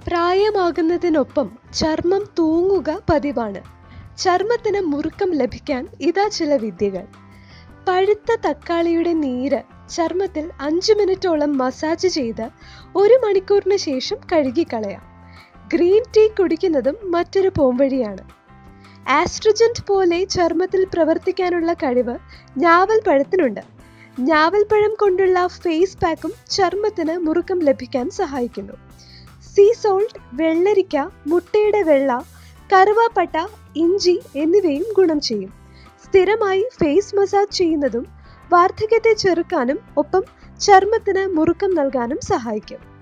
പ്രായമാകുന്നതിനൊപ്പം ചർമ്മം തൂങ്ങുക പതിവാണ് ചർമ്മത്തിന് മുറുക്കം ലഭിക്കാൻ ഇതാ ചില വിദ്യകൾ പഴുത്ത തക്കാളിയുടെ നീര് ചർമ്മത്തിൽ അഞ്ചു മിനിറ്റോളം മസാജ് ചെയ്ത് ഒരു മണിക്കൂറിന് ശേഷം കഴുകിക്കളയാം ഗ്രീൻ ടീ കുടിക്കുന്നതും മറ്റൊരു പോംവഴിയാണ് ആസ്ട്രജന്റ് പോലെ ചർമ്മത്തിൽ പ്രവർത്തിക്കാനുള്ള കഴിവ് ഞാവൽ പഴത്തിനുണ്ട് ഞാവൽപ്പഴം കൊണ്ടുള്ള ഫേസ് പാക്കും ചർമ്മത്തിന് മുറുക്കം ലഭിക്കാൻ സഹായിക്കുന്നു സീ സോൾട്ട് വെള്ളരിക്ക മുട്ടയുടെ വെള്ള കറുവാപ്പട്ട ഇഞ്ചി എന്നിവയും ഗുണം ചെയ്യും സ്ഥിരമായി ഫേസ് മസാജ് ചെയ്യുന്നതും വാർദ്ധക്യത്തെ ചെറുക്കാനും ഒപ്പം ചർമ്മത്തിന് മുറുക്കം നൽകാനും സഹായിക്കും